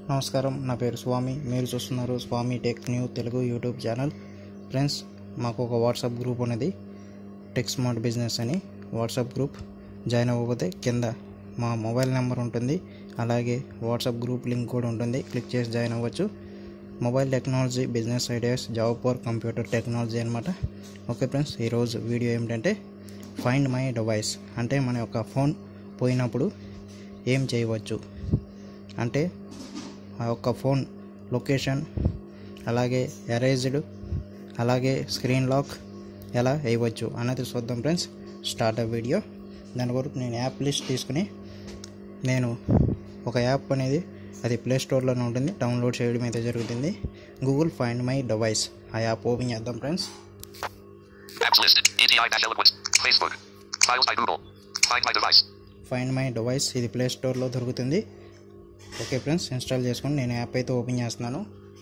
నమస్కారం నా పేరు స్వామి మీరు చూస్తున్నారు Swamy tech new Telugu YouTube channel friends మాకు ఒక వాట్సాప్ గ్రూప్ ఉన్నది టెక్ స్మార్ట్ బిజినెస్ అని వాట్సాప్ గ్రూప్ జాయిన్ అవ్వకపోతే కింద మా మొబైల్ నెంబర్ ఉంటుంది అలాగే వాట్సాప్ గ్రూప్ లింక్ కూడా ఉంటుంది క్లిక్ చేసి జాయిన్ అవ్వచ్చు mobile technology business ideas job for computer technology అనమాట ఓకే ఫ్రెండ్స్ ఈరోజు వీడియో ఏమిటంటే ఫైండ్ మై డివైస్ అంటే మన యొక్క ఫోన్ పోయినప్పుడు ఏం చేయవచ్చు అంటే ఆ యొక్క ఫోన్ లొకేషన్ అలాగే ఎరేజ్డ్ అలాగే స్క్రీన్ లాక్ ఎలా వేయవచ్చు అన్నది చూద్దాం ఫ్రెండ్స్ స్టార్ట్ అ వీడియో దాని కొరకు నేను యాప్ లిస్ట్ తీసుకుని నేను ఒక యాప్ అనేది అది ప్లే స్టోర్లోనే ఉంటుంది డౌన్లోడ్ చేయడం అయితే జరుగుతుంది గూగుల్ ఫైండ్ మై డివైస్ ఆ యాప్ ఓపెన్ చేద్దాం friends Apps list. ETI dash eloquence. Facebook. Files by Google. Find my device. Find my device ఇది ప్లే స్టోర్లో దొరుకుతుంది ఓకే ఫ్రెండ్స్ ఇన్స్టాల్ చేసుకొని నేను యాప్ అయితే ఓపెన్ చేస్తున్నాను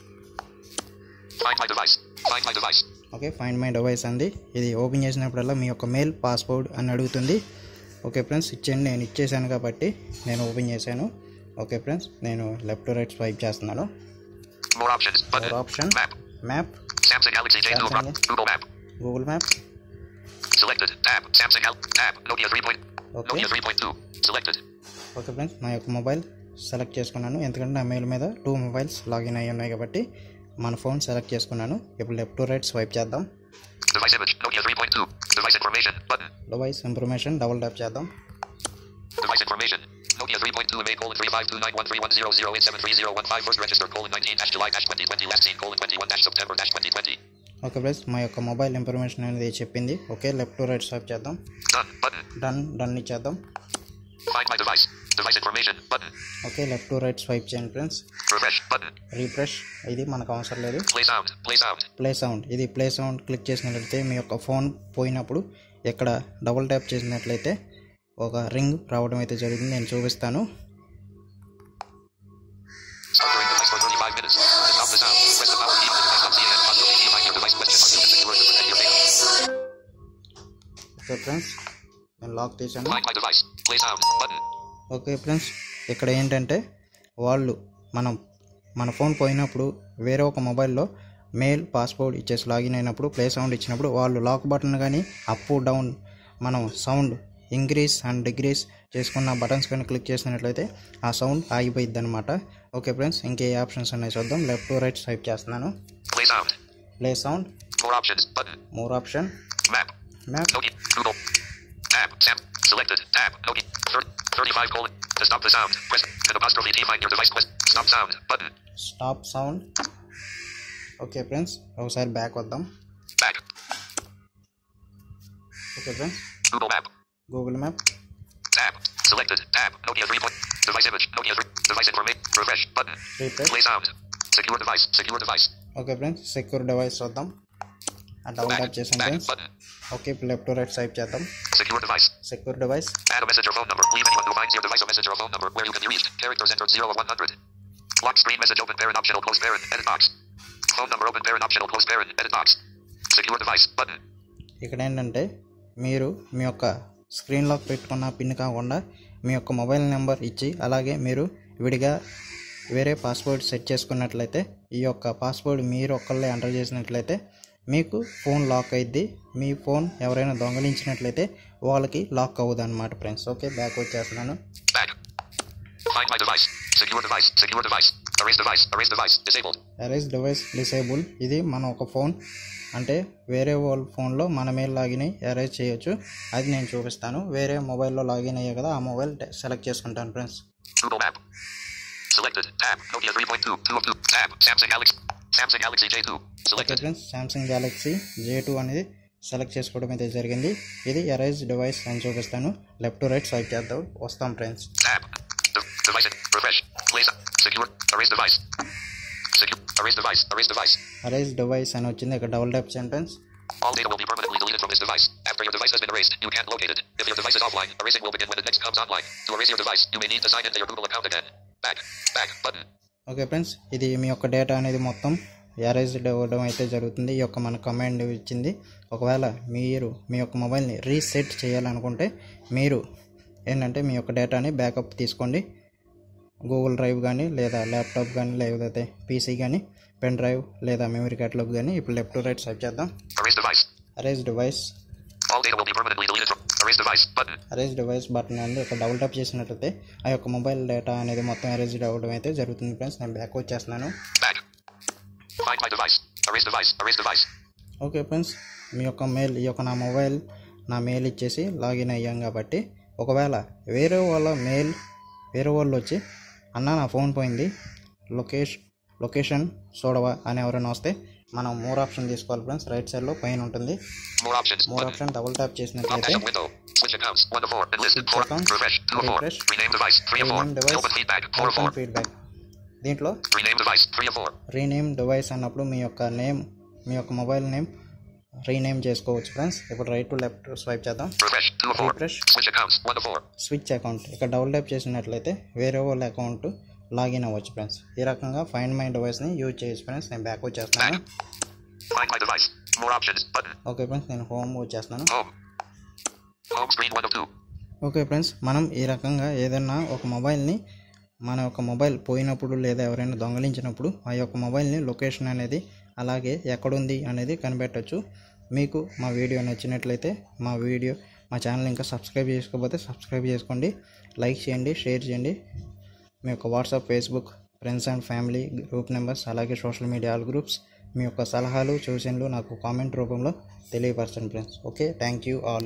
Find my device. Find my device. Okay find my device అంది ఇది open చేసినప్పుడల్లా మీ యొక్క మెయిల్ పాస్వర్డ్ అని అడుగుతుంది ఓకే ఫ్రెండ్స్ ఇచ్చేయండి నేను ఇచ్చేసాను కాబట్టి నేను ఓపెన్ చేశాను ఓకే ఫ్రెండ్స్ నేను లెఫ్ట్ టు రైట్ స్వైప్ చేస్తున్నాను More options. Button. More option Map. Map Samsung Galaxy J2 Samsung, Pro. yeah. Google Map. Google map Selected. Tab. Samsung Gal. Tab. Nokia 3. Point. Okay. Nokia 3.2. Selected. Okay friends నా యొక్క mobile select చేసుకున్నాను ఎందుకంటే నా mail మీద two mobiles login అయ్యి ఉన్నాయి కాబట్టి మన ఫోన్ సెలెక్ట్ చేసుకున్నాను ఇప్పుడు లెఫ్ట్ టు రైట్ స్వైప్ చేద్దాం Device image. Nokia 3.2. Device information. Button. Device information double tap చేద్దాం Device information. Nokia 3.2 May colon 352913100873015 first registered colon 19 dash July dash 2020 last seen colon 21 dash September dash 2020. Okay friends మా యొక్క mobile information అనేది చెప్పింది okay left to right swipe చేద్దాం Done. Button. Done done ఇచ్చేద్దాం Find my device. Device information. Button. Okay left to right swipe చేయండి friends Refresh. Button. Refresh ఇది మనకు అవసరం లేదు Play sound. Play sound. Play sound ఇది ప్లే సౌండ్ క్లిక్ చేసినట్లయితే మీ యొక్క ఫోన్ పోయినప్పుడు ఇక్కడ డబుల్ ట్యాప్ చేసినట్లయితే ఒక రింగ్ రావడం అయితే జరుగుతుంది నేను చూపిస్తాను Start during device for 35 minutes. To stop the sound, press the power key on the device on CAN apostrophe key find your device question mark to secure to protect your data. Okay friends నేను lock తీసాను Find my device. Play sound. Button. Okay friends ఇక్కడ ఏంటంటే వాళ్ళు మనం మన phone పోయినప్పుడు వేరే ఒక మొబైల్లో మెయిల్ పాస్వర్డ్ ఇచ్చేసి లాగిన్ అయినప్పుడు ప్లే సౌండ్ ఇచ్చినప్పుడు వాళ్ళు లాక్ బటన్ కానీ అప్ డౌన్ మనం సౌండ్ ఇంక్రీస్ అండ్ డిక్రీస్ చేసుకున్న బటన్స్ కానీ క్లిక్ చేసినట్లయితే ఆ సౌండ్ ఆగిపోయిద్ది అనమాట ఓకే ఫ్రెండ్స్ ఇంకే ఆప్షన్స్ ఉన్నాయి చూద్దాం లెఫ్ట్ టు రైట్ స్వైప్ చేస్తున్నాను Play sound. Play sound More options. Button. More option Map. Map Nokia. Google. Tab. Sam. Selected. Tab. Nokia. Thir- 35 colon. To stop the sound, press an apostrophe key find your device quest. Stop sound. Button. Stop sound okay friends ఒకసారి back వద్దాం Back. Okay friends Google Map. Google map Tab. Selected. Tab. Nokia 3. Point. Device image. Nokia 3. Device information. Refresh. Button. Replace Play sound. Secure device. Secure device. Okay friends secure device చూద్దాం ఆ double Back. Tap చేసాం Back. Friends Button. Okay left to right swipe చేద్దాం Secure device. Secure device Add a message or phone number. Leave anyone who finds your device a message or phone number where you can be reached. Characters entered 0 of 100. Lock screen message open parent optional close parent edit box. Phone number open parent optional close parent edit box. Secure device button. ఇక్కడ ఏంటంటే మీరు మీ యొక్క screen lock పెట్టుకున్న pin కాకుండా మీ యొక్క mobile number ఇచ్చి అలాగే మీరు విడిగా వేరే పాస్వర్డ్ సెట్ చేసుకున్నట్లయితే ఈ యొక్క పాస్వర్డ్ మీరు ఒక్కళ్ళే ఎంటర్ చేసినట్లయితే మీకు ఫోన్ లాక్ అయింది మీ ఫోన్ ఎవరైనా దొంగలించినట్లయితే వాళ్ళకి లాక్ అవ్వదు అనమాట ఫ్రెండ్స్ ఓకే బ్యాక్ వచ్చేస్తున్నాను Back. Find my device. Secure device. Secure device. Erase device. Erase device. Disabled. Erase device disable ఇది మన ఒక ఫోన్ అంటే వేరే వాళ్ళ ఫోన్లో మన మెయిల్ లాగిన్ అయ్యి ఎరేజ్ చేయొచ్చు అది నేను చూపిస్తాను వేరే మొబైల్లో లాగిన్ అయ్యే కదా ఆ మొబైల్ సెలెక్ట్ చేసుకుంటాను friends Google Map. Selected. Tab. Nokia 3.2. 2 of 2. Tab. Samsung Galaxy. Samsung Galaxy J2. Okay Selected. Friends Samsung Galaxy J two అనేది సెలెక్ట్ చేసుకోవడం అయితే జరిగింది ఇది ఎరేజ్ డివైస్ అని చూపిస్తాను లెఫ్ట్ టు రైట్ స్వైప్ చేద్దాం వస్తాం friends Tab. De- device. Refresh. Place. Secure. Erase device. Secure. Erase device. Erase device. Erase device అని వచ్చింది ఇక్కడ డబుల్ ట్యాప్ చేయండి friends All data will be permanently deleted from this device. After your device has been erased, you can't locate it. If your device is offline, erasing will begin when it next comes online. To erase your device, you may need to sign into your Google account again. Back. Back. Button. Okay friends ఇది మీ యొక్క data అనేది మొత్తం erase అవ్వడం అయితే జరుగుతుంది ఈ యొక్క మన కమాండ్ ఇచ్చింది ఒకవేళ మీరు మీ యొక్క మొబైల్ని రీసెట్ చేయాలనుకుంటే మీరు ఏంటంటే మీ యొక్క డేటాని బ్యాకప్ తీసుకోండి గూగుల్ డ్రైవ్ కానీ లేదా ల్యాప్టాప్ కానీ లేకపోతే పీసీ కానీ పెన్ డ్రైవ్ లేదా మెమరీ కార్డ్లోకి కానీ ఇప్పుడు లెఫ్ట్ టు రైట్ స్వైప్ చేద్దాం Erase device. Erase device All data will be permanently deleted from erase device button. Erase device button అండి ఒక డబుల్ టాప్ చేసినట్లయితే ఆ యొక్క మొబైల్ డేటా అనేది మొత్తం అరేజ్ అవ్వడం అయితే జరుగుతుంది ఫ్రెండ్స్ నేను బ్యాక్ వచ్చేస్తున్నాను Back. Find my device. Erase device. Erase device. Okay friends మీ యొక్క మెయిల్ ఈ యొక్క నా మొబైల్ నా మెయిల్ ఇచ్చేసి లాగిన్ అయ్యాం కాబట్టి ఒకవేళ వేరే వాళ్ళ మెయిల్ వేరే వాళ్ళు వచ్చి అన్న నా ఫోన్ పోయింది లొకేషన్ లొకేషన్ చూడవా అని ఎవరైనా వస్తే మనం మోర్ ఆప్షన్ తీసుకోవాలి ఫ్రెండ్స్ రైట్ సైడ్లో పైన ఉంటుంది More options. More Button. Option double tap Pop చేసినట్లయితే up window. Switch accounts. 1 to 4. Enlisted. Switch 4. accounts. Refresh. 2 of 4. Refresh. Rename device. 3 of 4. Rename device. Open feedback. 4 of 4. Feedback దీంట్లో Rename device. 3 of 4. Rename device అన్నప్పుడు మీ యొక్క name మీ యొక్క mobile name rename చేసుకోవచ్చు friends ఇప్పుడు right to left swipe చేద్దాం Refresh. 2 of 4. Refresh. Switch accounts. 1 to 4. Switch account ఇక్కడ డబుల్ ట్యాప్ చేసినట్లయితే వేరే వాళ్ళ అకౌంట్ లాగిన్ అవ్వచ్చు ఫ్రెండ్స్ ఈ రకంగా ఫైండ్ మై డివైస్ని యూజ్ చేయొచ్చు ఫ్రెండ్స్ నేను బ్యాక్ వచ్చేస్తాను Find my device. More options. Button. Okay friends నేను హోమ్ వచ్చేస్తున్నాను Home. Home screen 1 of 2. Okay friends మనం ఈ రకంగా ఏదైనా ఒక మొబైల్ని మన యొక్క మొబైల్ పోయినప్పుడు లేదా ఎవరైనా దొంగలించినప్పుడు ఆ యొక్క మొబైల్ని లొకేషన్ అనేది అలాగే ఎక్కడుంది అనేది కనిపెట్టవచ్చు మీకు మా వీడియో నచ్చినట్లయితే మా వీడియో మా ఛానల్ ఇంకా సబ్స్క్రైబ్ చేసుకోకపోతే సబ్స్క్రైబ్ చేసుకోండి లైక్ చేయండి షేర్ చేయండి మీ యొక్క WhatsApp Facebook friends and family group numbers అలాగే సోషల్ మీడియా ఆల్ గ్రూప్స్ మీ యొక్క సలహాలు సూచనలు నాకు కామెంట్ రూపంలో తెలియపరచండి friends okay thank you all